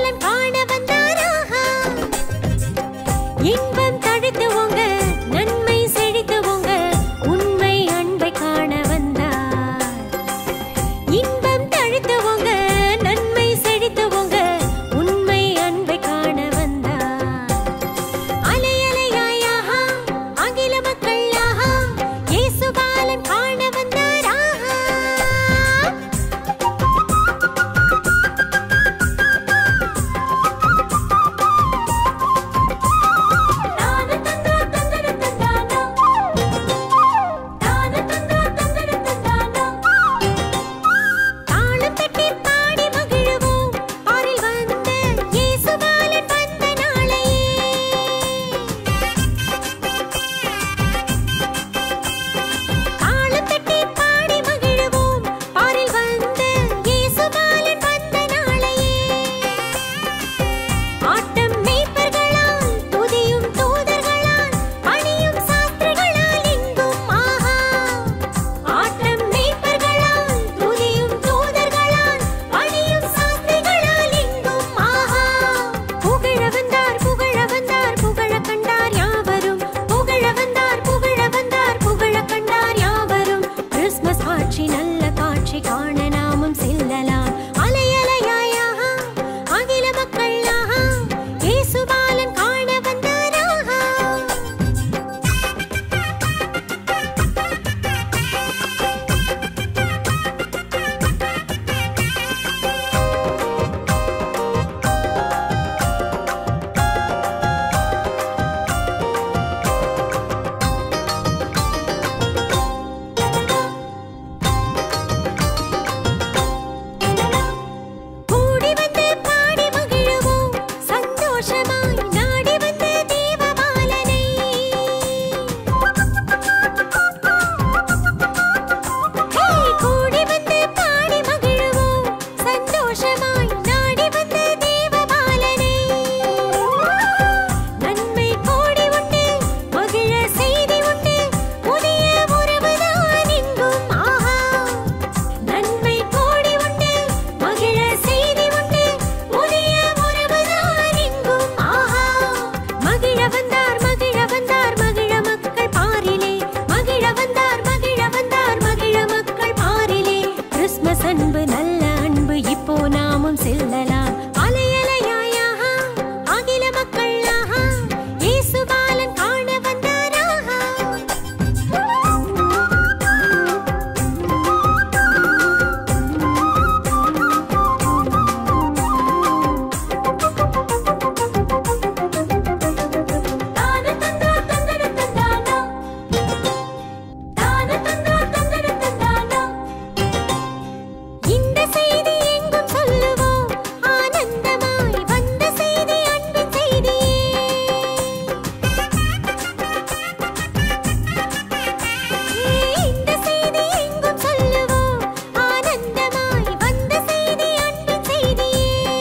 இயேசுபாலன் காண வந்தாராஹா இன்பம் தழைத்துவோங்க நன்மை செழித்துவோங்க உண்மை அன்பை காண வந்தார் இன்பம் தழைத்துவோங்க நன்மை செழித்துவோங்க உண்மை அன்பை காண வந்தார் அலை அலையாயாஹா அகில மக்களாஹா இயேசுபாலன் காண வந்தாராஹா தான தந்தா தந்தன தந்தானா தான தந்தா தந்தன தந்தானா தாளம் தட்டி பாடி மகிழுவோம் பாரில் வந்த இயேசுபாலன் வந்த நாளையே தாளம் தட்டி பாடி மகிழுவோம் பாரில் வந்த இயேசுபாலன் வந்த நாளையே ஆட்டம் மேய்ப்பர்களால் துதியும் தூதர்களால் பணியும் சாஸ்திரிகளால் எங்கும் ஆஹா ஆட்டம் மேய்ப்பர்களால் துதியும் தூதர்களால் பணியும் சாஸ்திரிகளால் எங்கும் ஆஹா புகழ வந்தார் புகழ வந்தார் புகழ கண்டார் யாவரும் புகழ வந்தார் புகழ வந்தார் புகழ கண்டார் யாவரும் கிறிஸ்மஸ் காட்சி நல்ல காட்சி காண நாமும் செல்லலாம் அலை அலையாயாக அகில மக்களாக இயேசுபாலன் காண வந்தாராக கூடி வந்து பாடி மகிழுவோம் சந்தோஷமாய் நாடி வந்த தேவபாலனை ஹே கூடி வந்து பாடி மகிழுவோம் சந்தோஷமாய் நாடி வந்த தேவபாலனை நன்மை கோடி உண்டு மகிழ செய்தி உண்டு புதிய உறவுதான் எங்கும் ஆஹா நன்மை கோடி உண்டு மகிழ செய்தி உண்டு புதிய உறவுதான் எங்கும் ஆஹா மகிழ வந்தார் மகிழ வந்தார் மகிழ மக்கள் பாரிலே மகிழ வந்தார் மகிழ வந்தார் மகிழ மக்கள் பாரிலே கிறிஸ்மஸ் அன்பு நல்ல அன்பு இப்போ நாமும் செல்லலாம் அலை அலையாயாக அகில மக்களாக இயேசுபாலன் காண வந்தாராக தான தந்தா தந்தன தந்தானா தான தந்தா தந்தன தந்தானா இந்த செய்தி எங்கும் சொல்லுவோம் ஆனந்தமாய் வந்த செய்தி அன்பின் செய்தியே இந்த செய்தி எங்கும் சொல்லுவோம் ஆனந்தமாய் வந்த செய்தி அன்பின் செய்தியே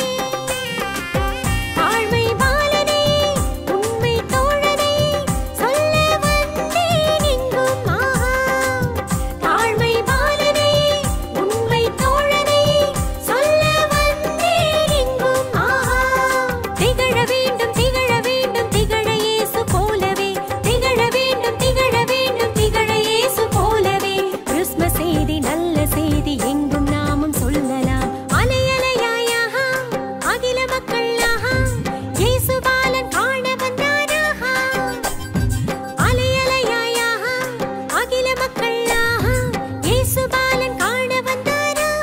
தாழ்மை பாலனே உண்மை தோழனே சொல்ல வந்தேன் எங்கும் ஆஹா தாழ்மை பாலனே உண்மை தோழனே சொல்ல வந்தேன் எங்கும் ஆஹா திகழ வேண்டும் திகழ வேண்டும் திகழ இயேசு போலவே திகழ வேண்டும் திகழ வேண்டும் திகழ இயேசு போலவே கிறிஸ்மஸ் செய்தி நல்ல செய்தி எங்கும் நாமும் சொல்லலாம் அலை அலையாயாக அகில மக்களாக இயேசு பாலன் காண வந்தாராக அலை அலையாயாக அகில மக்களாக இயேசு பாலன் காண வந்தாராக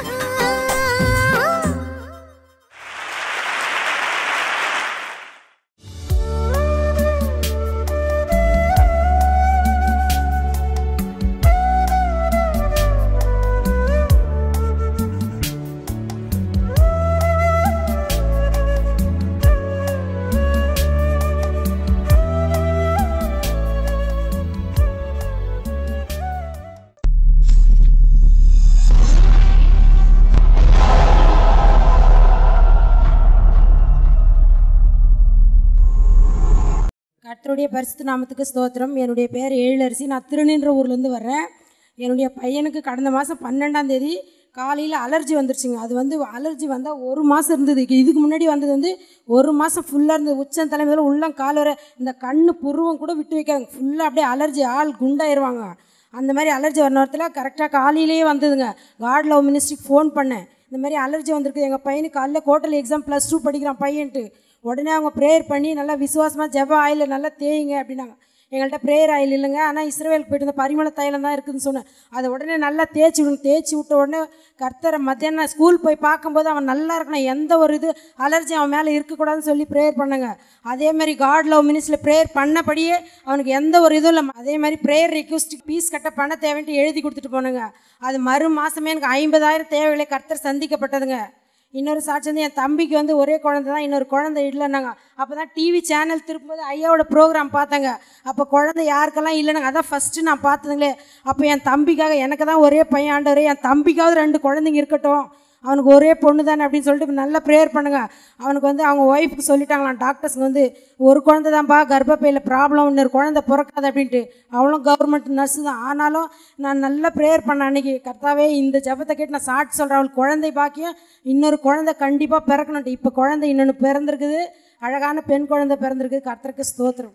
கர்த்தருடைய பரிசுத்த நாமத்துக்கு ஸ்தோத்திரம் என்னுடைய பேர் எழிலரசி நான் திருநின்ற ஊர்லேருந்து வர்றேன் என்னுடைய பையனுக்கு கடந்த மாதம் பன்னெண்டாம் தேதி காலையில் அலர்ஜி வந்துருச்சுங்க அது வந்து அலர்ஜி வந்தால் ஒரு மாதம் இருந்தது இது- இதுக்கு முன்னாடி வந்தது வந்து ஒரு மாதம் ஃபுல்லாக இருந்தது உச்சம் தலைமையில் உள்ளம் கால் வர இந்த கண்ணு புருவம் கூட விட்டு வைக்காங்க ஃபுல்லாக அப்படியே அலர்ஜி ஆள் குண்டாயிருவாங்க அந்த மாதிரி அலர்ஜி வர நேரத்தில் கரெக்டாக காலையிலேயே வந்ததுங்க காட் லவ் மினிஸ்ட்ரிக்கு ஃபோன் பண்ணேன் இந்த மாதிரி அலர்ஜி வந்திருக்கு எங்கள் பையனுக்கு காலைல கோட்டல் எக்ஸாம் ப்ளஸ் டூ படிக்கிறான் பையன்ட்டு உடனே அவங்க ப்ரேயர் பண்ணி நல்லா விசுவாசமாக ஜெப ஆயில் நல்லா தேயுங்க அப்படின்னாங்க எங்கள்கிட்ட ப்ரேயர் ஆயில் இல்லைங்க ஆனால் இஸ்ரேலுக்கு போயிட்டு இருந்த பரிமள தைலம் தான் இருக்குதுன்னு சொன்னேன் அதை உடனே நல்லா தேய்ச்சி விடுங்க தேய்ச்சி விட்ட உடனே கர்த்தரை மத்தியானம் ஸ்கூல் போய் பார்க்கும்போது அவன் நல்லா இருக்கணும் எந்த ஒரு இது அலர்ஜி அவன் மேலே இருக்கக்கூடாதுன்னு சொல்லி ப்ரேயர் பண்ணுங்க அதே மாதிரி காட் லவ் மினிஸ்டில் ப்ரேயர் பண்ணபடியே அவனுக்கு எந்த ஒரு இதுவும் இல்லை அதே மாதிரி ப்ரேயர் ரிக்வஸ்ட்டுக்கு பீஸ் கட்ட பணம் தேவைன்ட்டு எழுதி கொடுத்துட்டு போனேங்க அது மறு மாதமே எனக்கு ஐம்பதாயிரம் தேவைகளை கர்த்தர் சந்திக்கப்பட்டதுங்க இன்னொரு சாட்சி வந்து என் தம்பிக்கு வந்து ஒரே குழந்தை தான் இன்னொரு குழந்தை இல்லைன்னாங்க அப்போ தான் டிவி சேனல் திருப்பும்போது ஐயாவோட ப்ரோக்ராம் பார்த்தேங்க அப்போ குழந்தை யாருக்கெல்லாம் இல்லைனாங்க அதான் ஃபஸ்ட்டு நான் பார்த்ததுங்களே அப்போ என் தம்பிக்காக எனக்கு தான் ஒரே பையன் ஆண்டவரே என் தம்பிக்காவது ரெண்டு குழந்தைங்க இருக்கட்டும் அவனுக்கு ஒரே பொண்ணு தானே அப்படின்னு சொல்லிட்டு நல்லா ப்ரேயர் பண்ணுங்க அவனுக்கு வந்து அவங்க ஒய்ஃபுக்கு சொல்லிட்டாங்களாம் டாக்டர்ஸுங்க வந்து ஒரு குழந்தை தான்ப்பா கர்ப்பப்பையில் ப்ராப்ளம் இன்னொரு குழந்தை பிறக்காது அப்படின்ட்டு அவளும் கவர்மெண்ட் நர்ஸு தான் ஆனாலும் நான் நல்லா ப்ரேயர் பண்ணேன் அன்னைக்கு கர்த்தாவே இந்த ஜெபத்தை கேட்டு நான் சாட்சி சொல்கிறேன் அவளுக்கு குழந்தை பாக்கியம் இன்னொரு குழந்தை கண்டிப்பாக பிறக்கணுன்ட்டு இப்போ குழந்தை இன்னொன்று பிறந்திருக்குது அழகான பெண் குழந்தை பிறந்திருக்கு கர்த்தருக்கு ஸ்தோத்திரம்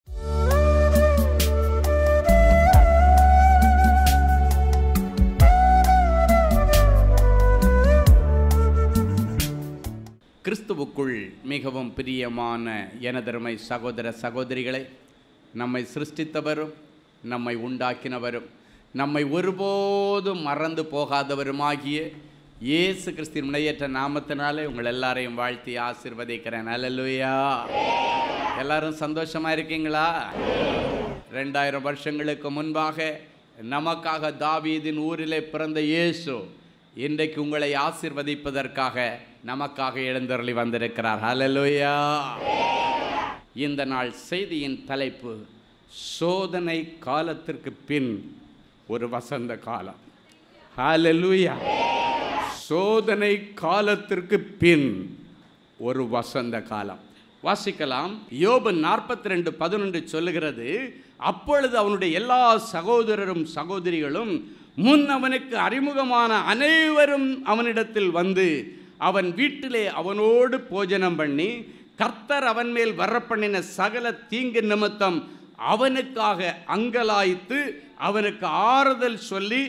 கிறிஸ்துவுக்குள் மிகவும் பிரியமான எனதருமை சகோதர சகோதரிகளை நம்மை சிருஷ்டித்தவரும் நம்மை உண்டாக்கினவரும் நம்மை ஒருபோதும் மறந்து போகாதவருமாகிய இயேசு கிறிஸ்தின் முனையற்ற நாமத்தினாலே உங்கள் எல்லாரையும் வாழ்த்தி ஆசிர்வதிக்கிறேன் அல்லேலூயா எல்லாரும் சந்தோஷமா இருக்கீங்களா ரெண்டாயிரம் வருஷங்களுக்கு முன்பாக நமக்காக தாவீதின் ஊரிலே பிறந்த இயேசு இன்றைக்கு உங்களை ஆசிர்வதிப்பதற்காக நமக்காக எழுந்தருளி வந்திருக்கிறார் ஹalleluya இந்த நாள் செய்தியின் தலைப்பு சோதனை காலத்திற்கு பின் ஒரு வசந்த காலம் ஹalleluya சோதனை காலத்திற்கு பின் ஒரு வசந்த காலம் வாசிக்கலாம் யோபு நாற்பத்தி ரெண்டு பதினொன்று சொல்லுகிறது அப்பொழுது அவனுடைய எல்லா சகோதரரும் சகோதரிகளும் முன் அவனுக்கு அறிமுகமான அனைவரும் அவனிடத்தில் வந்து அவன் வீட்டிலே அவனோடு போஜனம் பண்ணி கர்த்தர் அவன் மேல் வரப்பண்ணின சகல தீங்கு நிமித்தம் அவனுக்காக அங்கலாய்த்து அவனுக்கு ஆறுதல் சொல்லி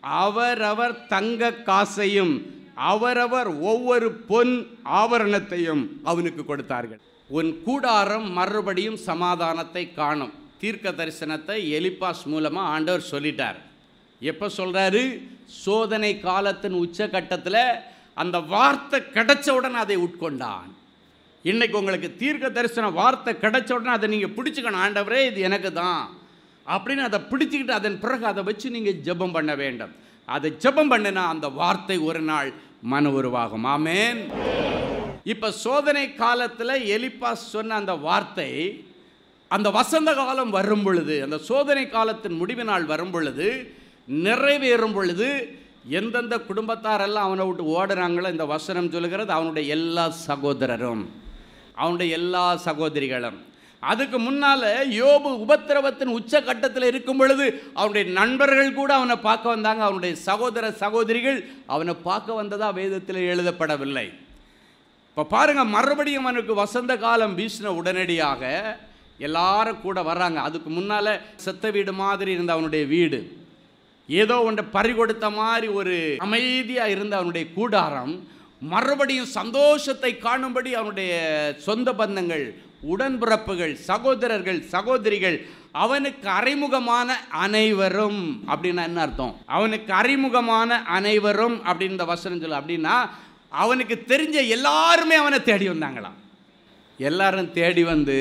அவரவர் தங்க காசையும் அவரவர் ஒவ்வொரு பொன் ஆபரணத்தையும் அவனுக்கு கொடுத்தார்கள் உன் கூடாரம் மறுபடியும் சமாதானத்தை காணும் தீர்க்க தரிசனத்தை எலிப்பாஸ் மூலமா ஆண்டவர் சொல்லிட்டார் எப்போ சொல்றாரு சோதனை காலத்தின் உச்சகட்டத்தில் அந்த வார்த்தை கிடைச்ச உடனே அதை உட்கொண்டான் இன்னைக்கு உங்களுக்கு தீர்க்க தரிசன வார்த்தை கிடைச்ச உடனே அதை நீங்கள் பிடிச்சுக்கணும் ஆண்டவரே இது எனக்கு தான் அப்படின்னு அதை பிடிச்சிக்கிட்டு அதன் பிறகு அதை வச்சு நீங்கள் ஜெபம் பண்ண வேண்டும் அதை ஜெபம் பண்ணினா அந்த வார்த்தை ஒரு நாள் மன உருவாகும் ஆமேன் இப்போ சோதனை காலத்தில் எலிப்பாஸ் சொன்ன அந்த வார்த்தை அந்த வசந்த காலம் வரும் பொழுது அந்த சோதனை காலத்தின் முடிவு நாள் வரும் பொழுது நிறைவேறும் பொழுது எந்தெந்த குடும்பத்தாரெல்லாம் அவனை விட்டு ஓடுறாங்களோ இந்த வசனம் சொல்லுகிறது அவனுடைய எல்லா சகோதரரும் அவனுடைய எல்லா சகோதரிகளும் அதுக்கு முன்னால யோபு உபத்திரவத்தின் உச்சகட்டத்தில் இருக்கும் பொழுது அவனுடைய நண்பர்கள் கூட அவனை பார்க்க வந்தாங்க அவனுடைய சகோதர சகோதரிகள் அவனை பார்க்க வந்ததா வேதத்தில் எழுதப்படவில்லை இப்போ பாருங்க மறுபடியும் அவனுக்கு வசந்த காலம் வீசின உடனடியாக எல்லாரும் கூட வர்றாங்க அதுக்கு முன்னால செத்த வீடு மாதிரி இருந்த அவனுடைய வீடு ஏதோ ஒன்றை பறி கொடுத்த மாதிரி ஒரு அமைதியாக இருந்த அவனுடைய கூடாரம் மறுபடியும் சந்தோஷத்தை காணும்படி அவனுடைய சொந்த பந்தங்கள் உடன்பிறப்புகள் சகோதரர்கள் சகோதரிகள் அவனுக்கு அறிமுகமான அனைவரும் அப்படின்னா என்ன அர்த்தம் அவனுக்கு அறிமுகமான அனைவரும் அப்படின்னு இந்த வசனம் சொல்ல அப்படின்னா அவனுக்கு தெரிஞ்ச எல்லாருமே அவனை தேடி வந்தாங்களாம் எல்லாரும் தேடி வந்து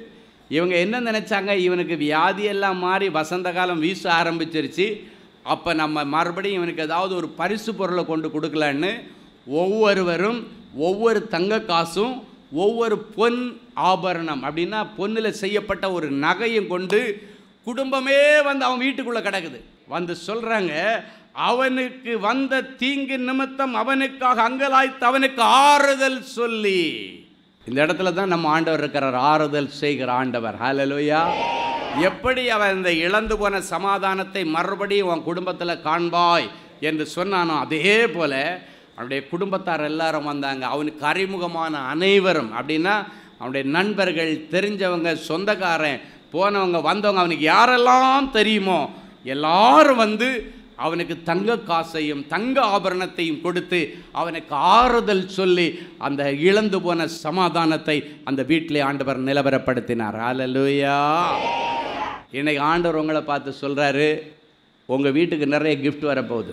இவங்க என்ன நினச்சாங்க இவனுக்கு வியாதியெல்லாம் மாறி வசந்த காலம் வீச ஆரம்பிச்சிருச்சு அப்போ நம்ம மறுபடியும் இவனுக்கு ஏதாவது ஒரு பரிசு பொருளை கொண்டு கொடுக்கலான்னு ஒவ்வொருவரும் ஒவ்வொரு தங்க காசும் ஒவ்வொரு பொன் ஆபரணம் அப்படின்னா பொன்னில் செய்யப்பட்ட ஒரு நகையும் கொண்டு குடும்பமே வந்து அவன் வீட்டுக்குள்ளே கிடக்குது வந்து சொல்கிறாங்க அவனுக்கு வந்த தீங்கு நிமித்தம் அவனுக்காக அங்கலாய்த்து அவனுக்கு ஆறுதல் சொல்லி இந்த இடத்துல தான் நம்ம ஆண்டவர் இருக்கிறார் ஆறுதல் செய்கிற ஆண்டவர் ஹalleluya எப்படி அவன் இந்த இழந்து போன சமாதானத்தை மறுபடியும் உன் குடும்பத்தில் காண்பாய் என்று சொன்னானோ அதே போல் அவனுடைய குடும்பத்தார் எல்லாரும் வந்தாங்க அவனுக்கு அறிமுகமான அனைவரும் அப்படின்னா அவனுடைய நண்பர்கள் தெரிஞ்சவங்க சொந்தக்காரன் போனவங்க வந்தவங்க அவனுக்கு யாரெல்லாம் தெரியுமோ எல்லாரும் வந்து அவனுக்கு தங்க காசையும் தங்க ஆபரணத்தையும் கொடுத்து அவனுக்கு ஆறுதல் சொல்லி அந்த இழந்து போன சமாதானத்தை அந்த வீட்டிலே ஆண்டவர் நிலவரப்படுத்தினார் அல்லேலூயா இன்னைக்கு ஆண்டவர் உங்களை பார்த்து சொல்கிறாரு உங்கள் வீட்டுக்கு நிறைய கிஃப்ட் வரப்போகுது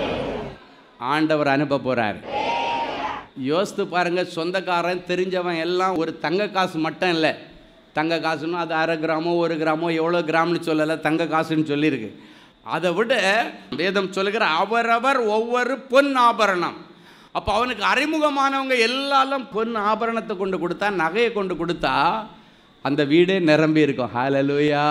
ஆண்டவர் அனுப்ப போகிறார் யோசித்து பாருங்கள் சொந்தக்காரன் தெரிஞ்சவன் எல்லாம் ஒரு தங்க காசு மட்டும் இல்லை தங்க காசுன்னா அது அரை கிராமோ ஒரு கிராமோ எவ்வளோ கிராம்னு சொல்லலை தங்க காசுன்னு சொல்லியிருக்கு அதை விட வேதம் சொல்லுகிற அவரவர் ஒவ்வொரு பொன் ஆபரணம் அப்போ அவனுக்கு அறிமுகமானவங்க எல்லாரும் பொன் ஆபரணத்தை கொண்டு கொடுத்தா நகையை கொண்டு கொடுத்தா அந்த வீடே நிரம்பி இருக்கும் ஹalleluya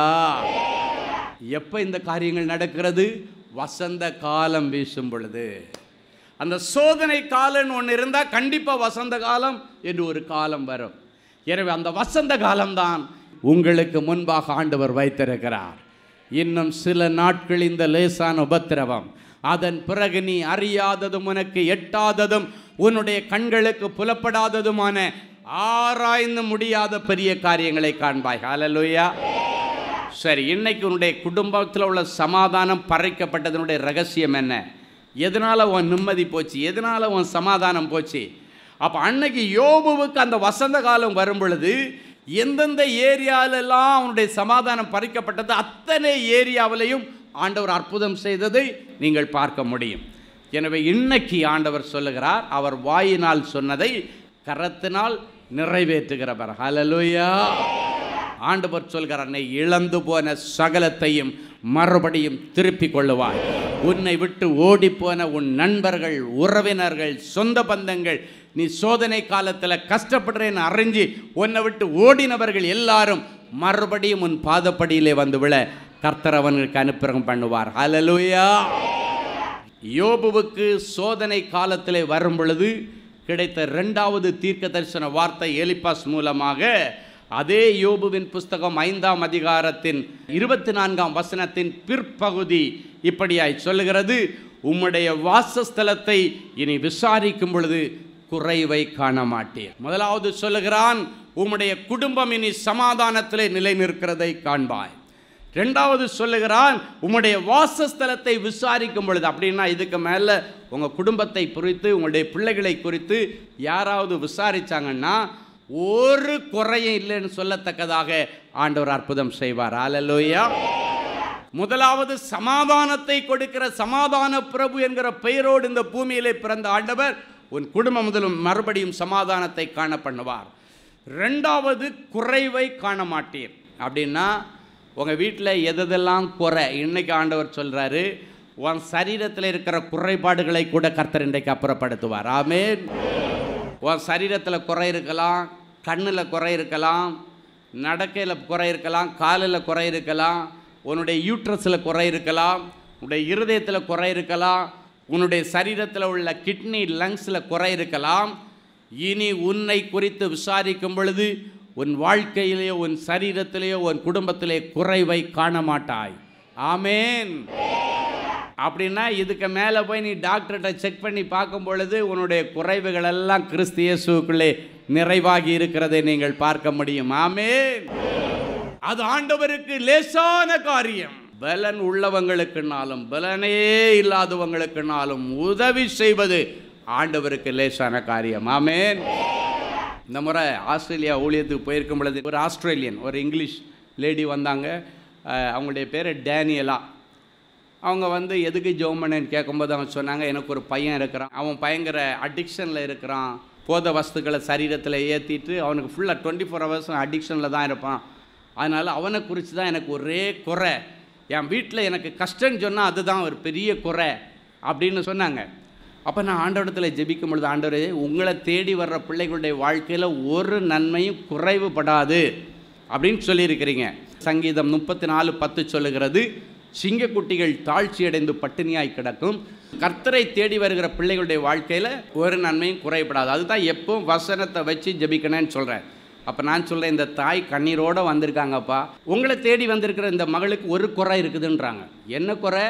எப்போ இந்த காரியங்கள் நடக்கிறது வசந்த காலம் வீசும் பொழுது அந்த சோதனை காலம்னு ஒன்று இருந்தால் கண்டிப்பாக வசந்த காலம் என்று ஒரு காலம் வரும் எனவே அந்த வசந்த காலம்தான் உங்களுக்கு முன்பாக ஆண்டவர் வைத்திருக்கிறார் இன்னும் சில நாட்கள் இந்த லேசான உபத்திரவம் அதன் பிறகு நீ அறியாததும் உனக்கு எட்டாததும் உன்னுடைய கண்களுக்கு புலப்படாததுமான ஆராய்ந்து முடியாத பெரிய காரியங்களை காண்பாய் ஹalleluya சரி இன்னைக்கு உன்னுடைய குடும்பத்தில் உள்ள சமாதானம் பறைக்கப்பட்டதனுடைய ரகசியம் என்ன எதனால் உன் நிம்மதி போச்சு எதனால் உன் சமாதானம் போச்சு அப்போ அன்னைக்கு யோபுவுக்கு அந்த வசந்த காலம் வரும் பொழுது எந்தெந்த ஏரியாவிலெல்லாம் அவனுடைய சமாதானம் பறிக்கப்பட்டது அத்தனை ஏரியாவிலையும் ஆண்டவர் அற்புதம் செய்ததை நீங்கள் பார்க்க முடியும் எனவே இன்னைக்கு ஆண்டவர் சொல்லுகிறார் அவர் வாயினால் சொன்னதை கரத்தினால் நிறைவேற்றுகிறவர் ஹalleluya ஆண்டவர் சொல்கிறார் "நீ இழந்து போன சகலத்தையும் மறுபடியும் திருப்பிக் கொள்ளுவாய் உன்னை விட்டு ஓடிப்போன உன் நண்பர்கள் உறவினர்கள் சொந்த பந்தங்கள் நீ சோதனை காலத்தில் கஷ்டப்படுறேன்னு அறிஞ்சு உன்னை விட்டு ஓடினவர்கள் எல்லாரும் மறுபடியும் உன் பாதப்படியிலே வந்து விழ கர்த்தர் அவனுக்கு அனுப்புறம் பண்ணுவார் ஹalleluya யோபுவுக்கு சோதனை காலத்திலே வரும் பொழுது கிடைத்த இரண்டாவது தீர்க்க தரிசன வார்த்தை எலிப்பாஸ் மூலமாக அதே யோபுவின் புஸ்தகம் ஐந்தாம் அதிகாரத்தின் இருபத்தி நான்காம் வசனத்தின் பிற்பகுதி இப்படியாய் சொல்லுகிறது உம்முடைய வாசஸ்தலத்தை இனி விசாரிக்கும் பொழுது குறைவை காண மாட்டேன் முதலாவது சொல்லுகிறான் உம்முடைய குடும்பம் இனி சமாதானத்திலே நிலை நிற்கிறதை காண்பாய் ரெண்டாவது சொல்லுகிறான் உம்முடைய வாசஸ்தலத்தை விசாரிக்கும் பொழுது அப்படின்னா இதுக்கு மேலே உங்கள் குடும்பத்தை குறித்து உங்களுடைய பிள்ளைகளை குறித்து யாராவது விசாரிச்சாங்கன்னா ஒரு குறையும் இல்லைன்னு சொல்லத்தக்கதாக ஆண்டவர் அற்புதம் செய்வார் அல்லேலூயா முதலாவது சமாதானத்தை கொடுக்கிற சமாதான பிரபு என்கிற பெயரோடு இந்த பூமியிலே பிறந்த ஆண்டவர் உன் குடும்பம் முதலும் மறுபடியும் சமாதானத்தை காண பண்ணுவார் ரெண்டாவது குறைவை காண மாட்டீர் அப்படின்னா உங்கள் வீட்டில் எதெல்லாம் குறை இன்னைக்கு ஆண்டவர் சொல்கிறாரு உன் சரீரத்தில் இருக்கிற குறைபாடுகளை கூட கர்த்தர் இன்றைக்கு அப்புறப்படுத்துவார் ஆமென் உன் சரீரத்தில் குறை இருக்கலாம் கண்ணில் குறை இருக்கலாம் நடக்கையில் குறை இருக்கலாம் காலில் குறை இருக்கலாம் உன்னுடைய யூட்ரஸில் குறை இருக்கலாம் உன்னுடைய இருதயத்தில் குறை இருக்கலாம் உன்னுடைய சரீரத்தில் உள்ள கிட்னி லங்ஸில் குறை இருக்கலாம் இனி உன்னை குறித்து விசாரிக்கும் பொழுது உன் வாழ்க்கையிலேயோ உன் சரீரத்திலேயோ உன் குடும்பத்திலே குறைவை காண மாட்டாய் ஆமேன் அப்படின்னா இதுக்கு மேலே போய் நீ டாக்டர்கிட்ட செக் பண்ணி பார்க்கும் பொழுது உன்னுடைய குறைவுகள் எல்லாம் கிறிஸ்து இயேசுவுக்குள்ளே நிறைவாகி இருக்கிறதை நீங்கள் பார்க்க முடியும் ஆமென் அது ஆண்டவருக்கு லேசான காரியம் பலன் உள்ளவங்களுக்குனாலும் பலனே இல்லாதவங்களுக்குனாலும் உதவி செய்வது ஆண்டவருக்கு லேசான காரியம் ஆமென் இந்த முறை ஆஸ்திரேலியா ஊழியத்துக்கு போயிருக்கும் பொழுது ஒரு ஆஸ்திரேலியன் ஒரு இங்கிலீஷ் லேடி வந்தாங்க அஹ் அவங்களுடைய பேர் டேனியலா அவங்க வந்து எதுக்கு ஜோம் பண்ணேன்னு கேட்கும்போது அவங்க சொன்னாங்க எனக்கு ஒரு பையன் இருக்கிறான் அவன் பயங்கர அடிக்ஷனில் இருக்கிறான் போத வஸ்துக்களை சரீரத்தில் ஏற்றிட்டு அவனுக்கு ஃபுல்லாக டுவெண்ட்டி ஃபோர் ஹவர்ஸும் அடிக்ஷனில் தான் இருப்பான் அதனால் அவனை குறித்து தான் எனக்கு ஒரே குறை என் வீட்டில் எனக்கு கஷ்டம்னு சொன்னால் அதுதான் ஒரு பெரிய குறை அப்படின்னு சொன்னாங்க அப்போ நான் ஆண்டவரத்தில் ஜெபிக்கும் பொழுது ஆண்டவரே உங்களை தேடி வர்ற பிள்ளைகளுடைய வாழ்க்கையில் ஒரு நன்மையும் குறைவுபடாது அப்படின்னு சொல்லியிருக்கிறீங்க சங்கீதம் முப்பத்தி நாலு பத்து சொல்லுகிறது சிங்கக்குட்டிகள் தாழ்ச்சியடைந்து பட்டினியாய் கிடக்கும் கர்த்தரை தேடி வருகிற பிள்ளைகளுடைய வாழ்க்கையில் ஒரு நன்மையும் குறைபடாது அதுதான் எப்பவும் வசனத்தை வச்சு ஜெபிக்கணும்னு சொல்கிறேன் அப்போ நான் சொல்கிறேன் இந்த தாய் கண்ணீரோடு வந்திருக்காங்கப்பா உங்களை தேடி வந்திருக்கிற இந்த மகளுக்கு ஒரு குறை இருக்குதுன்றாங்க என்ன குறை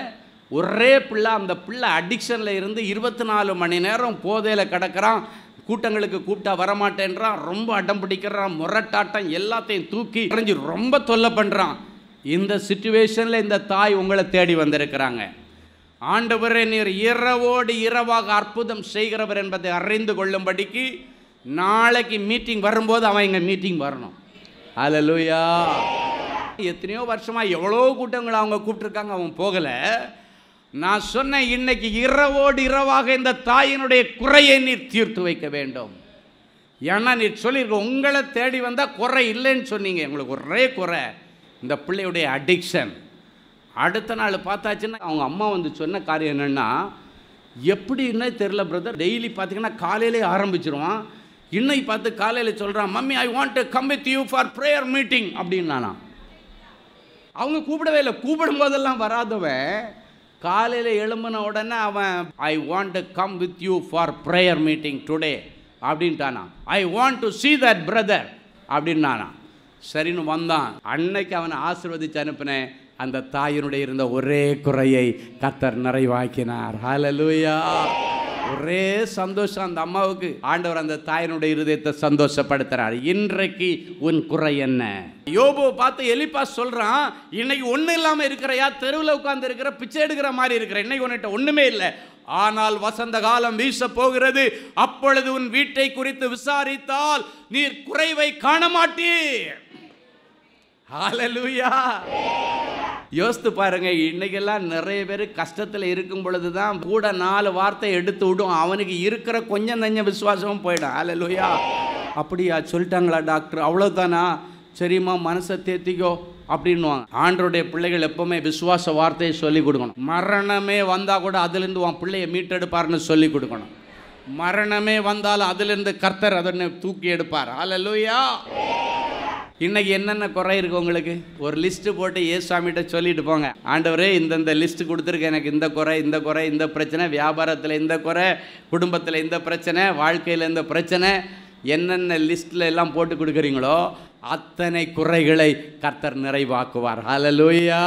ஒரே பிள்ளை அந்த பிள்ளை அடிக்ஷனில் இருந்து இருபத்தி நாலு மணி நேரம் போதையில் கிடக்கிறான் கூட்டங்களுக்கு கூப்பிட்டா வரமாட்டேன்றான் ரொம்ப அடம் பிடிக்கிறான் முரட்டாட்டம் எல்லாத்தையும் தூக்கி எறிஞ்சு ரொம்ப தொல்லை பண்ணுறான் இந்த சுச்சுவேஷனில் இந்த தாய் உங்களை தேடி வந்திருக்கிறாங்க ஆண்டவரே நீர் இரவோடு இரவாக அற்புதம் செய்கிறவர் என்பதை அறிந்து கொள்ளும்படிக்கு நாளைக்கு மீட்டிங் வரும்போது அவன் இங்கே மீட்டிங் வரணும் அல்லேலூயா எத்தனையோ வருஷமா எவ்வளோ கூட்டங்களை அவங்க கூப்பிட்டுருக்காங்க அவன் போகலை நான் சொன்னேன் இன்னைக்கு இரவோடு இரவாக இந்த தாயினுடைய குறையை நீர் தீர்த்து வைக்க வேண்டும் ஏன்னா நீர் சொல்லியிருக்க உங்களை தேடி வந்தால் குறை இல்லைன்னு சொன்னீங்க உங்களுக்கு ஒரே குறை இந்த பிள்ளையுடைய அடிக்ஷன் அடுத்த நாள் பார்த்தாச்சுன்னா அவங்க அம்மா வந்து சொன்ன காரியம் என்னென்னா எப்படின்னே தெரில பிரதர் டெய்லி பார்த்தீங்கன்னா காலையிலே ஆரம்பிச்சிருவான் இன்னைக்கு பார்த்து காலையில் சொல்கிறான் mummy I want to come with you for prayer meeting அப்படின்னானா அவங்க கூப்பிடவே இல்லை கூப்பிடும் போதெல்லாம் வராதவன் காலையில் எழும்பின உடனே அவன் I want to come with you for prayer meeting today அப்படின்ட்டானா I want to see that brother அப்படின்னானா சரின்னு வந்தான் அன்னைக்கு அவனை ஆசீர்வதிச்சு அனுப்பினேன் அந்த தாயினுடைய இருந்த ஒரே குறையை கத்தர் நிறைவாக்கினார் ஹalleluya ஒரே சந்தோஷம் அந்த அம்மாவுக்கு ஆண்டவர் அந்த தாயினுடைய இருதயத்தை சந்தோஷப்படுத்துறார் இன்றைக்கு உன் குறை என்ன யோபு பார்த்து எலிப்பா சொல்றான் இன்னைக்கு ஒண்ணு இல்லாம இருக்கிறையா தெருவில் உட்கார்ந்து இருக்கிற பிச்சை எடுக்கிற மாதிரி இருக்கிற இன்னைக்கு உன்கிட்ட ஒண்ணுமே இல்லை ஆனால் வசந்த காலம் வீச போகிறது அப்பொழுது உன் வீட்டை குறித்து விசாரித்தால் நீர் குறைவை காண மாட்டீர் ஹalleluya யோசித்து பாருங்க இன்னைக்கெல்லாம் நிறைய பேர் கஷ்டத்தில் இருக்கும் பொழுது தான் கூட நாலு வார்த்தை எடுத்து விடும் அவனுக்கு இருக்கிற கொஞ்சம் நஞ்ச விசுவாசமும் போயிடும் ஹalleluya அப்படியா சொல்லிட்டாங்களா டாக்டர் அவ்வளோதானா சரிம்மா மனசை தேத்திக்கோ அப்படின்வாங்க ஆண்டருடைய பிள்ளைகள் எப்பவுமே விசுவாச வார்த்தையை சொல்லி கொடுக்கணும் மரணமே வந்தால் கூட அதுலேருந்து உன் பிள்ளையை மீட்டெடுப்பார்னு சொல்லி கொடுக்கணும் மரணமே வந்தாலும் அதிலிருந்து கர்த்தர் அதனை தூக்கி எடுப்பார் ஹalleluya இன்னைக்கு என்னென்ன குறை இருக்கு உங்களுக்கு ஒரு லிஸ்ட்டு போட்டு ஏசாமிகிட்ட சொல்லிட்டு போங்க ஆண்டவரே இந்தந்த லிஸ்ட்டு கொடுத்துருக்க எனக்கு இந்த குறை இந்த குறை இந்த பிரச்சனை வியாபாரத்தில் இந்த குறை குடும்பத்தில் இந்த பிரச்சனை வாழ்க்கையில் இந்த பிரச்சனை என்னென்ன லிஸ்ட்டில் எல்லாம் போட்டு கொடுக்குறீங்களோ அத்தனை குறைகளை கர்த்தர் நிறைவாக்குவார் ஹalleluya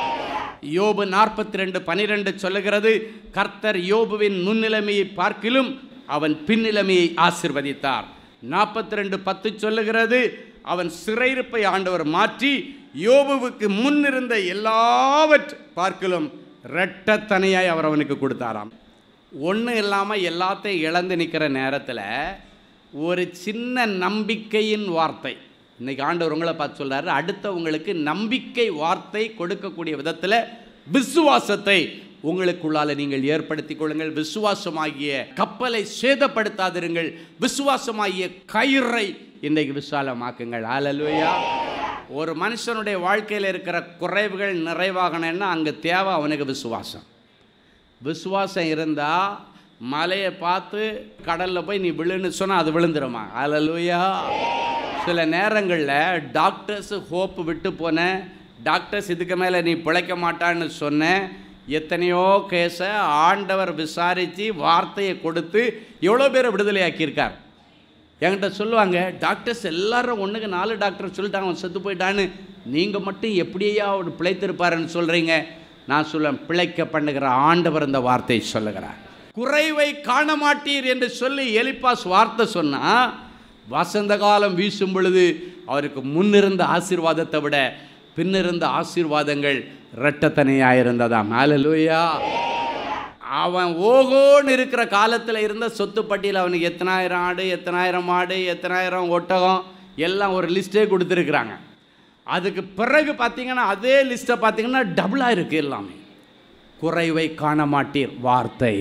யோபு நாற்பத்தி ரெண்டு பனிரெண்டு சொல்லுகிறது கர்த்தர் யோபுவின் முன்னிலைமையை பார்க்கிலும் அவன் பின்னிலைமையை ஆசிர்வதித்தார் நாற்பத்தி ரெண்டு பத்து சொல்லுகிறது அவன் சிறையிருப்பை ஆண்டவர் மாற்றி யோபுவுக்கு முன்னிருந்த எல்லாவற்றை பார்க்கிலும் இரட்டத்தனையாய் அவர் அவனுக்கு கொடுத்தாராம் ஒன்றும் இல்லாமல் எல்லாத்தையும் இழந்து நிற்கிற நேரத்தில் ஒரு சின்ன நம்பிக்கையின் வார்த்தை இன்னைக்கு ஆண்டவர் உங்களை பார்த்து சொல்றாரு அடுத்தவங்களுக்கு நம்பிக்கை வார்த்தை கொடுக்கக்கூடிய விதத்தில் விசுவாசத்தை உங்களுக்குள்ளால நீங்கள் ஏற்படுத்திக் கொள்ளுங்கள் விசுவாசமாகிய கப்பலை சேதப்படுத்தாதிருங்கள் விசுவாசமாகிய கயிறை இன்றைக்கு விசாலமாக்குங்கள் ஹalleluya ஒரு மனுஷனுடைய வாழ்க்கையில் இருக்கிற குறைவுகள் நிறைவாகணும்னா அங்கே தேவை அவனுக்கு விசுவாசம் விசுவாசம் இருந்தால் மலையை பார்த்து கடலில் போய் நீ விழுன்னு சொன்னால் அது விழுந்துருமா ஹalleluya சில நேரங்களில் டாக்டர்ஸ் ஹோப் விட்டு போனேன் டாக்டர்ஸ் இதுக்கு மேலே நீ பிழைக்க மாட்டான்னு சொன்னேன் எத்தனையோ கேஸை ஆண்டவர் விசாரித்து வார்த்தையை கொடுத்து எவ்வளோ பேரை விடுதலையாக்கியிருக்கார் என்கிட்ட சொல்லுவாங்க டாக்டர்ஸ் எல்லாரும் ஒன்றுக்கு நாலு டாக்டர் சொல்லிட்டாங்க அவன் செத்து போயிட்டான்னு நீங்கள் மட்டும் எப்படியா அவர் பிழைத்திருப்பாருன்னு சொல்கிறீங்க நான் சொல்லுவேன் பிழைக்க பண்ணுகிற ஆண்டவர் இந்த வார்த்தையை சொல்லுகிறார் குறைவை காண மாட்டீர் என்று சொல்லி எலிப்பாஸ் வார்த்தை சொன்னால் வசந்த காலம் வீசும் பொழுது அவருக்கு முன்னிருந்த ஆசீர்வாதத்தை விட பின்னிருந்த ஆசீர்வாதங்கள் இரட்டத்தனையாக இருந்ததாம் ஹalleluya அவன் ஓகோன்னு இருக்கிற காலத்தில் இருந்த சொத்து பட்டியல் அவனுக்கு எத்தனாயிரம் ஆடு எத்தனாயிரம் ஆடு எத்தனாயிரம் ஒட்டகம் எல்லாம் ஒரு லிஸ்ட்டே கொடுத்துருக்குறாங்க அதுக்கு பிறகு பார்த்தீங்கன்னா அதே லிஸ்ட்டை பார்த்தீங்கன்னா டபுளாக இருக்குது எல்லாமே குறைவை காண மாட்டீர் வார்த்தை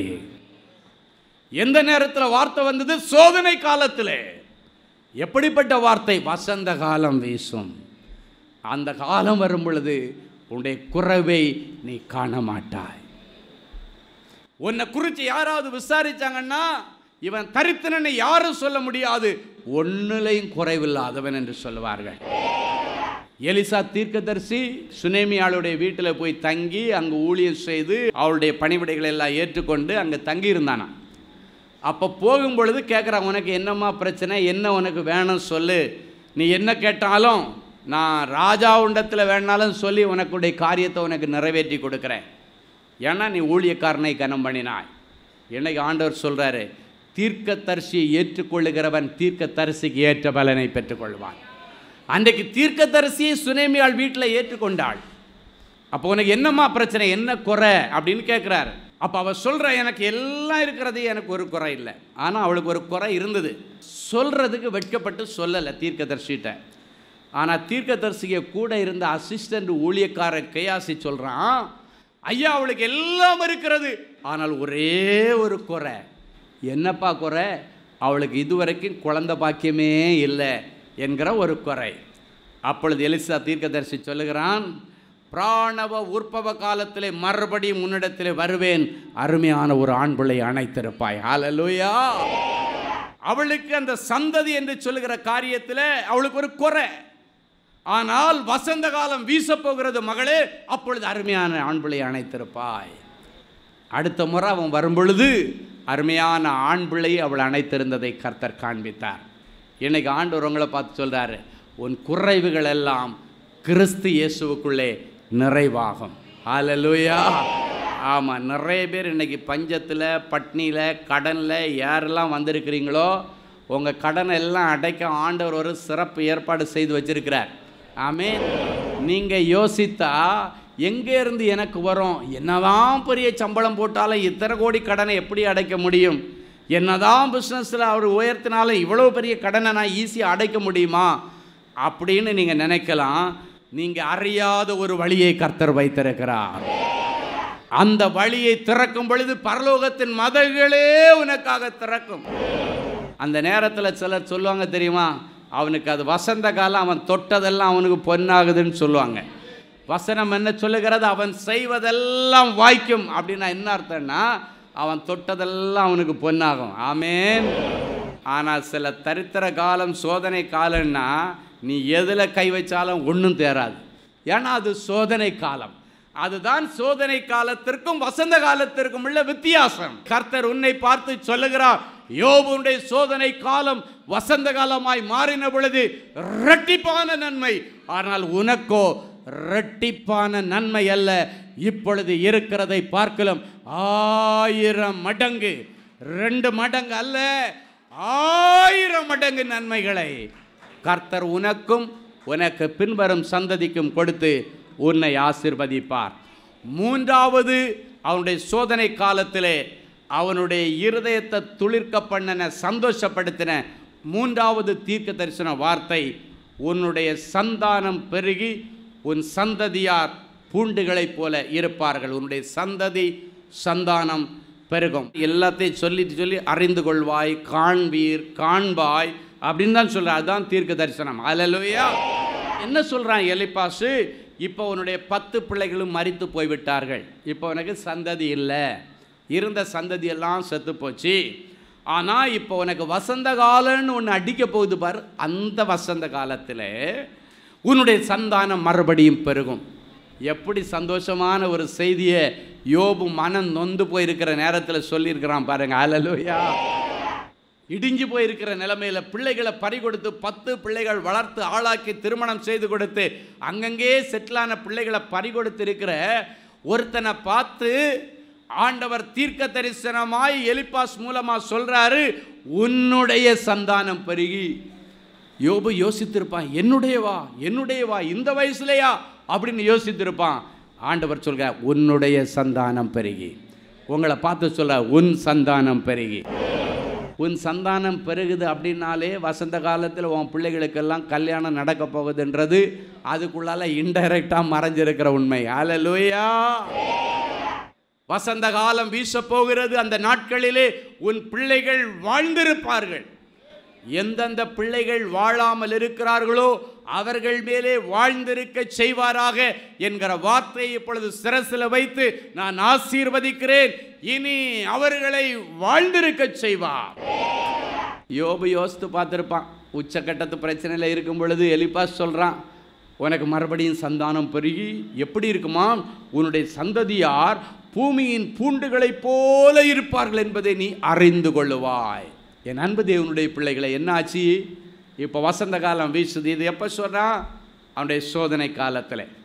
எந்த நேரத்தில் வார்த்தை வந்தது சோதனை காலத்தில் எப்படிப்பட்ட வார்த்தை வசந்த காலம் வீசும் அந்த காலம் வரும் பொழுது உன்னுடைய குறைவை நீ காண மாட்டாய் உன்னை குறித்து யாராவது விசாரிச்சாங்கன்னா இவன் தரித்திரனை யாரும் சொல்ல முடியாது ஒன்னுலையும் குறைவில்லாதவன் என்று சொல்லுவார்கள் எலிசா தீர்க்கதரிசி சுனேமியாளுடைய வீட்டில் போய் தங்கி அங்கு ஊழியம் செய்து அவளுடைய பணிவிடைகளை எல்லாம் ஏற்றுக்கொண்டு அங்கே தங்கி இருந்தானா அப்போ போகும் பொழுது கேட்குறான் உனக்கு என்னம்மா பிரச்சனை என்ன உனக்கு வேணும் சொல்லு நீ என்ன கேட்டாலும் நான் ராஜா உண்டத்தில் வேணாலும் சொல்லி உனக்குடைய காரியத்தை உனக்கு நிறைவேற்றி கொடுக்குறேன் ஏன்னா நீ ஊழியக்காரனை கனம் பண்ணினாய் இன்னைக்கு ஆண்டவர் சொல்கிறாரு தீர்க்கதரிசியை ஏற்றுக்கொள்ளுகிறவன் தீர்க்கதரிசிக்கு ஏற்ற பலனை பெற்றுக்கொள்வான் அன்றைக்கு தீர்க்கதரிசியை சுனேமியாள் வீட்டில் ஏற்றுக்கொண்டாள் அப்போ உனக்கு என்னம்மா பிரச்சனை என்ன குறை அப்படின்னு கேட்குறாரு அப்போ அவள் சொல்கிற எனக்கு எல்லாம் இருக்கிறது எனக்கு ஒரு குறை இல்லை ஆனால் அவளுக்கு ஒரு குறை இருந்தது சொல்கிறதுக்கு வெட்கப்பட்டு சொல்லலை தீர்க்கதரிசிகிட்ட ஆனால் தீர்க்கதரிசிக்கு கூட இருந்த அசிஸ்டண்ட் ஊழியக்காரன் கையாசி சொல்கிறான் ஐயா அவளுக்கு எல்லாம் இருக்கிறது ஆனால் ஒரே ஒரு குறை என்னப்பா குறை அவளுக்கு இதுவரைக்கும் குழந்தை பாக்கியமே இல்லை என்கிற ஒரு குறை அப்பொழுது எலிசா தீர்க்கதரிசி சொல்லுகிறான் பிராணவ உற்பவ காலத்திலே மறுபடியும் முன்னிடத்திலே வருவேன் அருமையான ஒரு ஆண் பிள்ளை அணைத்திருப்பாய் ஹalleluya அவளுக்கு அந்த சந்ததி என்று சொல்லுகிற காரியத்தில் அவளுக்கு ஒரு குறை ஆனால் வசந்த காலம் வீசப்போகிறது மகளே அப்பொழுது அருமையான ஆண் பிள்ளை அணைத்திருப்பாய் அடுத்த முறை அவன் வரும்பொழுது அருமையான ஆண் பிள்ளை அவள் அணைத்திருந்ததை கர்த்தர் காண்பித்தார் இன்னைக்கு ஆண்டவர் உங்களை பார்த்து சொல்றாரு உன் குறைவுகள் எல்லாம் கிறிஸ்து இயேசுவுக்குள்ளே நிறைவாகும் ஹalleluya ஆமாம் நிறைய பேர் இன்னைக்கு பஞ்சத்தில் பட்னியில் கடனில் யாரெல்லாம் வந்திருக்கிறீங்களோ உங்கள் கடனை எல்லாம் அடைக்க ஆண்டவர் ஒரு சிறப்பு ஏற்பாடு செய்து வச்சிருக்கிறார் ஆமென் நீங்கள் யோசித்தா எங்கே இருந்து எனக்கு வரும் என்னதான் பெரிய சம்பளம் போட்டாலும் இத்தனை கோடி கடனை எப்படி அடைக்க முடியும் என்னதான் பிஸ்னஸில் அவர் உயர்த்தினாலும் இவ்வளோ பெரிய கடனை நான் ஈஸியாக அடைக்க முடியுமா அப்படின்னு நீங்கள் நினைக்கலாம் நீங்கள் அறியாத ஒரு வழியை கர்த்தர் வைத்திருக்கிறார் அந்த வழியை திறக்கும் பொழுது பரலோகத்தின் மதல்களே உனக்காக திறக்கும் அந்த நேரத்தில் சிலர் சொல்லுவாங்க தெரியுமா அவனுக்கு அது வசந்த காலம் அவன் தொட்டதெல்லாம் அவனுக்கு பொன்னாகுதுன்னு சொல்லுவாங்க வசனம் என்ன சொல்லுகிறது அவன் செய்வதெல்லாம் வாய்க்கும் அப்படின்னா என்ன அர்த்தம்னா அவன் தொட்டதெல்லாம் அவனுக்கு பொன்னாகும் ஆமேன் ஆனால் சில தரித்திர காலம் சோதனை காலம்னா நீ எதில் கை வச்சாலும் ஒன்றும் தேராது ஏன்னா அது சோதனை காலம் அதுதான் சோதனை காலத்திற்கும் வசந்த காலத்திற்கும் உள்ள வித்தியாசம் கர்த்தர் உன்னை பார்த்து சொல்லுகிறார் யோபுடைய சோதனை காலம் வசந்த காலமாய் மாறின பொழுது இரட்டிப்பான நன்மை ஆனால் உனக்கோ இரட்டிப்பான நன்மை அல்ல இப்பொழுது இருக்கிறதை பார்க்கலாம் ஆயிரம் மடங்கு ரெண்டு மடங்கு அல்ல ஆயிரம் மடங்கு நன்மைகளை கர்த்தர் உனக்கும் உனக்கு பின்வரும் சந்ததிக்கும் கொடுத்து உன்னை ஆசிர்வதிப்பார் மூன்றாவது அவனுடைய சோதனை காலத்திலே அவனுடைய இருதயத்தை துளிர்க்க பண்ணின சந்தோஷப்படுத்தின மூன்றாவது தீர்க்க தரிசன வார்த்தை உன்னுடைய சந்தானம் பெருகி உன் சந்ததியார் பூண்டுகளைப் போல இருப்பார்கள் உன்னுடைய சந்ததி சந்தானம் பெருகும் எல்லாத்தையும் சொல்லிட்டு சொல்லி அறிந்து கொள்வாய் காண்பீர் காண்பாய் அப்படின்னு தான் சொல்ற அதுதான் தீர்க்க தரிசனம் அல்லலுயா என்ன சொல்றான் எலிப்பாசு இப்போ உன்னுடைய பத்து பிள்ளைகளும் மரித்து போய்விட்டார்கள் இப்போ உனக்கு சந்ததி இல்லை இருந்த சந்ததி எல்லாம் செத்து போச்சு ஆனால் இப்போ உனக்கு வசந்த காலம்னு ஒன்று அடிக்க போகுது பார் அந்த வசந்த காலத்தில் உன்னுடைய சந்தானம் மறுபடியும் பெருகும் எப்படி சந்தோஷமான ஒரு செய்தியை யோபு மனம் நொந்து போயிருக்கிற நேரத்தில் சொல்லியிருக்கிறான் பாருங்க அலலுயா இடிஞ்சு போயிருக்கிற நிலைமையில பிள்ளைகளை பறி கொடுத்து பத்து பிள்ளைகள் வளர்த்து ஆளாக்கி திருமணம் செய்து கொடுத்து அங்கங்கே செட்டிலான பிள்ளைகளை பறி கொடுத்து இருக்கிற ஒருத்தனை பார்த்து ஆண்டவர் தீர்க்க தரிசனமாய் எலிப்பாஸ் மூலமா சொல்றாரு உன்னுடைய சந்தானம் பெருகி யோபு யோசித்திருப்பான் என்னுடையவா என்னுடையவா இந்த வயசுலையா அப்படின்னு யோசித்திருப்பான் ஆண்டவர் சொல்க உன்னுடைய சந்தானம் பெருகி உங்களை பார்த்து சொல்ல உன் சந்தானம் பெருகி உன் சந்தானம் பெருகுது அப்படின்னாலே வசந்த காலத்தில் உன் பிள்ளைகளுக்கெல்லாம் கல்யாணம் நடக்க போகுதுன்றது அதுக்குள்ளால இன்டைரக்டாக மறைஞ்சிருக்கிற உண்மை அலலுயா வசந்த காலம் வீச போகிறது அந்த நாட்களிலே உன் பிள்ளைகள் வாழ்ந்திருப்பார்கள் எந்தெந்த பிள்ளைகள் வாழாமல் இருக்கிறார்களோ அவர்கள் மேலே வாழ்ந்திருக்க செய்வாராக என்கிற வார்த்தையை இப்பொழுது சிரசில் வைத்து நான் ஆசீர்வதிக்கிறேன் இனி அவர்களை வாழ்ந்திருக்க செய்வார் யோபு யோசித்து பார்த்துருப்பான் உச்சக்கட்டத்து பிரச்சனையில் இருக்கும் பொழுது எலிப்பாஸ் சொல்கிறான் உனக்கு மறுபடியும் சந்தானம் பெருகி எப்படி இருக்குமா உன்னுடைய சந்ததியார் பூமியின் பூண்டுகளைப் போல இருப்பார்கள் என்பதை நீ அறிந்து கொள்ளுவாய் என் அன்பு தேவனுடைய பிள்ளைகளை என்ன ஆச்சு இப்போ வசந்த காலம் வீசுது இது எப்போ சொல்கிறான் அவனுடைய சோதனை காலத்தில்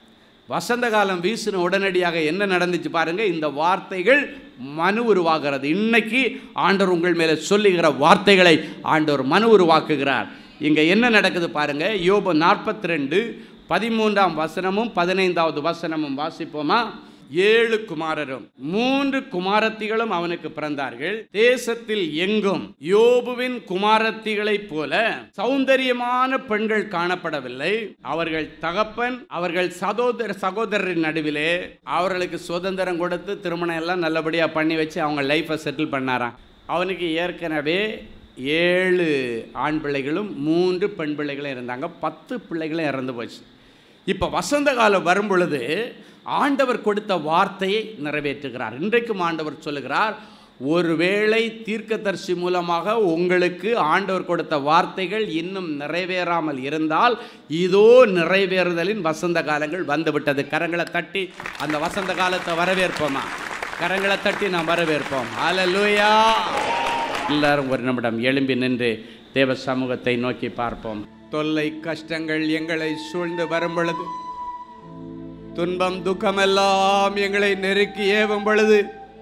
வசந்த காலம் வீசின உடனடியாக என்ன நடந்துச்சு பாருங்க இந்த வார்த்தைகள் மனு உருவாகிறது இன்னைக்கு ஆண்டவர் உங்கள் மேலே சொல்லுகிற வார்த்தைகளை ஆண்டவர் மனு உருவாக்குகிறார் இங்கே என்ன நடக்குது பாருங்க யோபு நாற்பத்தி ரெண்டு பதிமூன்றாம் வசனமும் பதினைந்தாவது வசனமும் வாசிப்போமா ஏழு குமாரரும் மூன்று குமாரத்திகளும் அவனுக்கு பிறந்தார்கள் தேசத்தில் எங்கும் யோபுவின் குமாரத்திகளைப் போல சௌந்தரியமான பெண்கள் காணப்படவில்லை அவர்கள் தகப்பன் அவர்கள் சகோதர சகோதரரின் நடுவிலே அவர்களுக்கு சுதந்திரம் கொடுத்து திருமணம் எல்லாம் நல்லபடியாக பண்ணி வச்சு அவங்க லைஃப்பை செட்டில் பண்ணாராம் அவனுக்கு ஏற்கனவே ஏழு ஆண் பிள்ளைகளும் மூன்று பெண் பிள்ளைகளும் இருந்தாங்க பத்து பிள்ளைகளும் இறந்து போச்சு இப்போ வசந்த காலம் வரும் பொழுது ஆண்டவர் கொடுத்த வார்த்தையை நிறைவேற்றுகிறார் இன்றைக்கும் ஆண்டவர் சொல்லுகிறார் ஒருவேளை தீர்க்கதரிசி மூலமாக உங்களுக்கு ஆண்டவர் கொடுத்த வார்த்தைகள் இன்னும் நிறைவேறாமல் இருந்தால் இதோ நிறைவேறுதலின் வசந்த காலங்கள் வந்துவிட்டது கரங்களை தட்டி அந்த வசந்த காலத்தை வரவேற்போமா கரங்களை தட்டி நாம் வரவேற்போம் ஹalleluya எல்லாரும் ஒரு நிமிடம் எழும்பி நின்று தேவ சமூகத்தை நோக்கி பார்ப்போம் தொல்லை கஷ்டங்கள் எங்களை சூழ்ந்து வரும் பொழுது துன்பம் துக்கமெல்லாம் எங்களை நெருக்கி ஏவும் பொழுது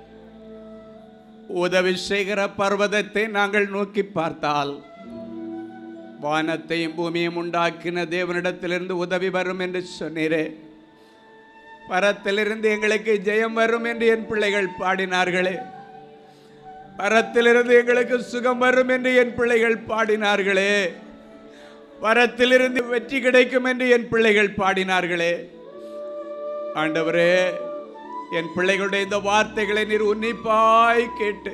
உதவி செய்கிற பர்வதத்தை நாங்கள் நோக்கி பார்த்தால் வானத்தையும் பூமியும் உண்டாக்கின தேவனிடத்திலிருந்து உதவி வரும் என்று சொன்னீரே பரத்திலிருந்து எங்களுக்கு ஜெயம் வரும் என்று என் பிள்ளைகள் பாடினார்களே பரத்திலிருந்து எங்களுக்கு சுகம் வரும் என்று என் பிள்ளைகள் பாடினார்களே பரத்திலிருந்து வெற்றி கிடைக்கும் என்று என் பிள்ளைகள் பாடினார்களே ஆண்டவரே என் பிள்ளைகளுடைய இந்த வார்த்தைகளை நீர் உன்னிப்பாய் கேட்டு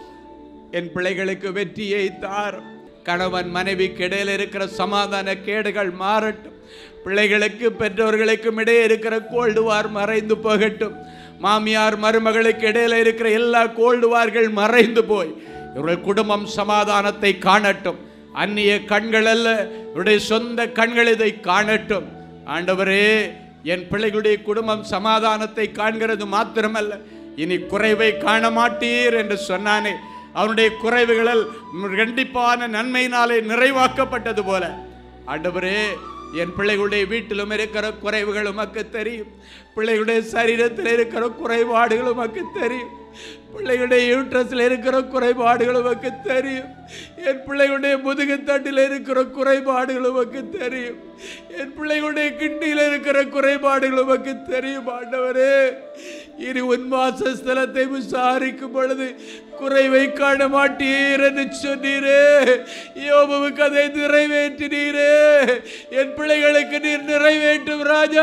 என் பிள்ளைகளுக்கு வெற்றியை தார் கணவன் மனைவிக்கு இடையில் இருக்கிற சமாதான கேடுகள் மாறட்டும் பிள்ளைகளுக்கு பெற்றோர்களுக்கும் இடையே இருக்கிற கோல்டு வார் மறைந்து போகட்டும் மாமியார் மருமகளுக்கு இடையில இருக்கிற எல்லா கோல்டு வார்கள் மறைந்து போய் இவர்கள் குடும்பம் சமாதானத்தை காணட்டும் அந்நிய கண்கள் அல்ல இவருடைய சொந்த கண்கள் இதை காணட்டும் ஆண்டவரே என் பிள்ளைகளுடைய குடும்பம் சமாதானத்தை காண்கிறது மாத்திரமல்ல இனி குறைவை காண மாட்டீர் என்று சொன்னானே அவனுடைய குறைவுகளில் கண்டிப்பான நன்மையினாலே நிறைவாக்கப்பட்டது போல ஆண்டவரே என் பிள்ளைகளுடைய வீட்டிலும் இருக்கிற குறைவுகள் உமக்கு தெரியும் பிள்ளைகளுடைய சரீரத்தில் இருக்கிற குறைபாடுகள் உமக்கு தெரியும் பிள்ளைகளுடைய யூட்ரஸில் இருக்கிற குறைபாடுகள் உமக்கு தெரியும் என் பிள்ளைகளுடைய முதுகுத்தண்டில் இருக்கிற குறைபாடுகள் உமக்கு தெரியும் என் பிள்ளைகளுடைய கிட்னியில் இருக்கிற குறைபாடுகள் உமக்கு தெரியும் ஆண்டவரே இனி உன் வாசஸ்தலத்தை விசாரிக்கும் பொழுது குறைவை காண மாட்டீர் என்று சொன்னீரே யோபுவுக்கு அதை நிறைவேற்றினீரே என் பிள்ளைகளுக்கு நீர் நிறைவேற்றும் ராஜா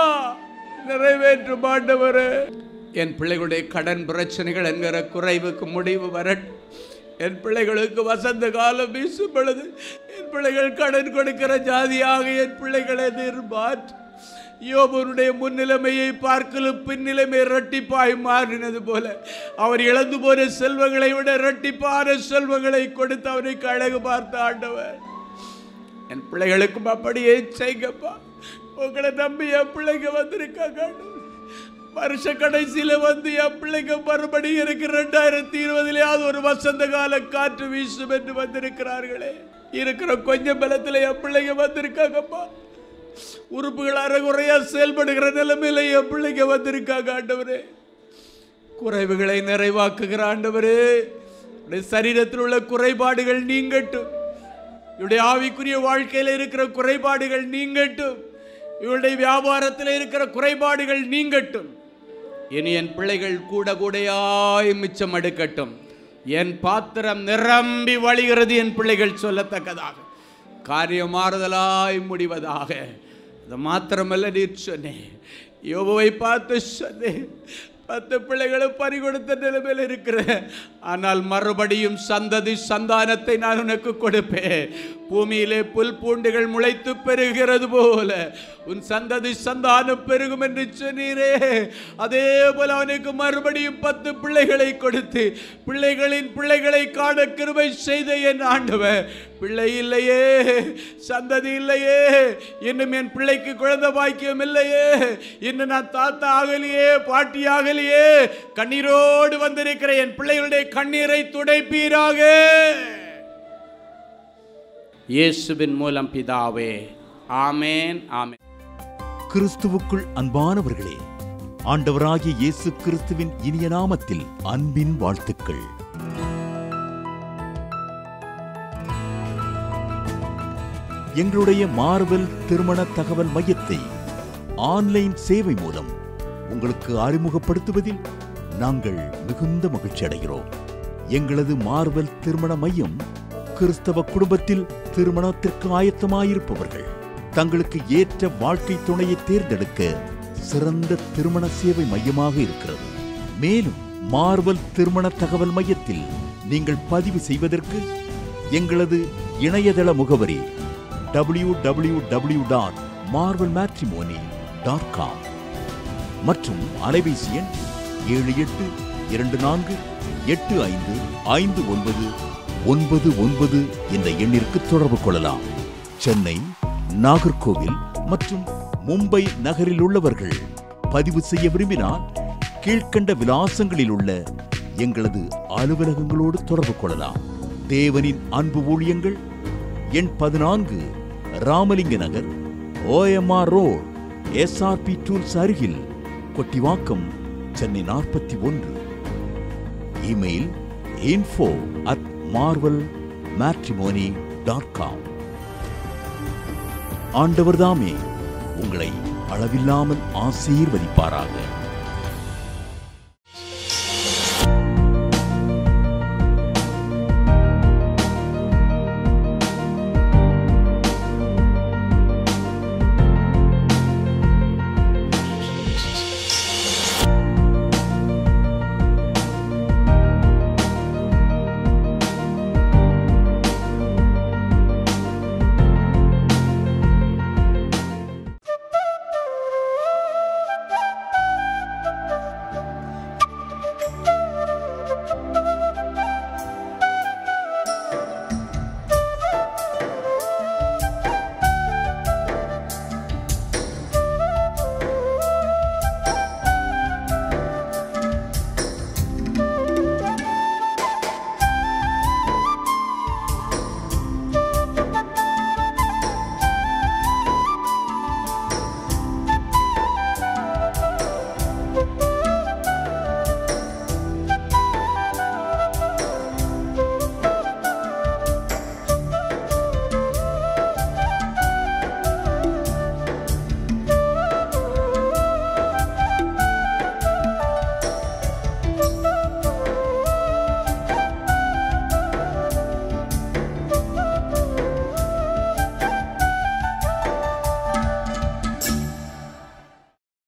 நிறைவேற்றும் ஆண்டவரே என் பிள்ளைகளுடைய கடன் பிரச்சனைகள் என்கிற குறைவுக்கு முடிவு வரட்டும் என் பிள்ளைகளுக்கு வசந்த காலம் வீசும் பொழுது என் பிள்ளைகள் கடன் கொடுக்கிற ஜாதியாக என் பிள்ளைகளை நீர் மாற்று யோபனுடைய முன்னிலைமையை பார்க்கலும் பின்னிலைமை இரட்டிப்பாய் மாறினது போல அவர் இழந்து போன செல்வங்களை விட இரட்டிப்பான செல்வங்களை கொடுத்து அவனுக்கு அழகு பார்த்த ஆண்டவர் என் பிள்ளைகளுக்கும் அப்படியே செய்கப்பா உங்களை நம்பி என் பிள்ளைங்க வந்திருக்காங்க ஆண்டவரே. வருஷ கடைசியில வந்து என் பிள்ளைங்க மறுபடியும் எனக்கு ரெண்டாயிரத்தி இருபதுலயாவது ஒரு வசந்த கால காற்று வீசும் என்று வந்திருக்கிறார்களே இருக்கிற கொஞ்சம் பலத்துல என் பிள்ளைங்க வந்திருக்காங்கப்பா உறுப்புகள் அறகுறையா செயல்படுகிற நிலைமையில என் பிள்ளைங்க வந்திருக்காங்க ஆண்டவரே குறைவுகளை நிறைவாக்குகிற ஆண்டவரே உடைய சரீரத்தில் உள்ள குறைபாடுகள் நீங்கட்டும் இவருடைய ஆவிக்குரிய வாழ்க்கையில் இருக்கிற குறைபாடுகள் நீங்கட்டும் இவருடைய வியாபாரத்தில் இருக்கிற குறைபாடுகள் நீங்கட்டும் இனி என் பிள்ளைகள் கூட கூடையாய் மிச்சம் எடுக்கட்டும் என் பாத்திரம் நிரம்பி வழிகிறது என் பிள்ளைகள் சொல்லத்தக்கதாக காரியம் மாறுதலாய் முடிவதாக அது மாத்திரமல்ல நீர் சொன்னேன் யோபுவை பார்த்து சொன்னேன் பத்து பிள்ளைகளும் பறி கொடுத்த நிலைமையில் இருக்கிற ஆனால் மறுபடியும் சந்ததி சந்தானத்தை நான் உனக்கு கொடுப்பேன் பூமியிலே புல் பூண்டுகள் முளைத்து பெருகிறது போல உன் சந்ததி சந்தானம் பெருகும் என்று சொன்னீரே அதே போல அவனுக்கு மறுபடியும் பத்து பிள்ளைகளை கொடுத்து பிள்ளைகளின் பிள்ளைகளை காண கிருபை செய்த என் ஆண்டவர் பிள்ளை இல்லையே சந்ததி இல்லையே இன்னும் என் பிள்ளைக்கு குழந்தை பாக்கியம் இல்லையே இன்னும் நான் தாத்தா ஆகலையே பாட்டி ஆகலையே கண்ணீரோடு வந்திருக்கிற என் பிள்ளைகளுடைய கண்ணீரை துடைப்பீராக இயேசுவின் மூலம் பிதாவே ஆமேன் ஆமேன் கிறிஸ்துவுக்குள் அன்பானவர்களே ஆண்டவராகிய இயேசு கிறிஸ்துவின் இனிய நாமத்தில் அன்பின் வாழ்த்துக்கள் எங்களுடைய மார்வெல் திருமண தகவல் மையத்தை ஆன்லைன் சேவை மூலம் உங்களுக்கு அறிமுகப்படுத்துவதில் நாங்கள் மிகுந்த மகிழ்ச்சி அடைகிறோம் எங்களது மார்வெல் திருமண மையம் கிறிஸ்தவ குடும்பத்தில் திருமணத்திற்கு ஆயத்தமாயிருப்பவர்கள் தங்களுக்கு ஏற்ற வாழ்க்கை துணையை தேர்ந்தெடுக்க சிறந்த திருமண சேவை மையமாக இருக்கிறது மேலும் மார்வல் திருமண தகவல் மையத்தில் நீங்கள் பதிவு செய்வதற்கு எங்களது இணையதள முகவரி W W W dot Marvel matrimony dot com மற்றும் அலைபேசி எண் ஏழு எட்டு இரண்டு நான்கு எட்டு ஐந்து ஐந்து ஒன்பது ஒன்பது ஒன்பது என்ற எண்ணிற்கு தொடர்பு கொள்ளலாம் சென்னை நாகர்கோவில் மற்றும் மும்பை நகரில் உள்ளவர்கள் பதிவு செய்ய விரும்பினால் கீழ்க்கண்ட விலாசங்களில் உள்ள எங்களது அலுவலகங்களோடு தொடர்பு கொள்ளலாம் தேவனின் அன்பு ஊழியங்கள் எண் பதினான்கு Ramalinga Nagar OMR road SRP tools அருகில் கொட்டிவாக்கம் சென்னை நாற்பத்தி ஒன்று email info at Marvel matrimony dot com ஆண்டவர்தாமே உங்களை அளவில்லாமல் ஆசீர்வதிப்பாராக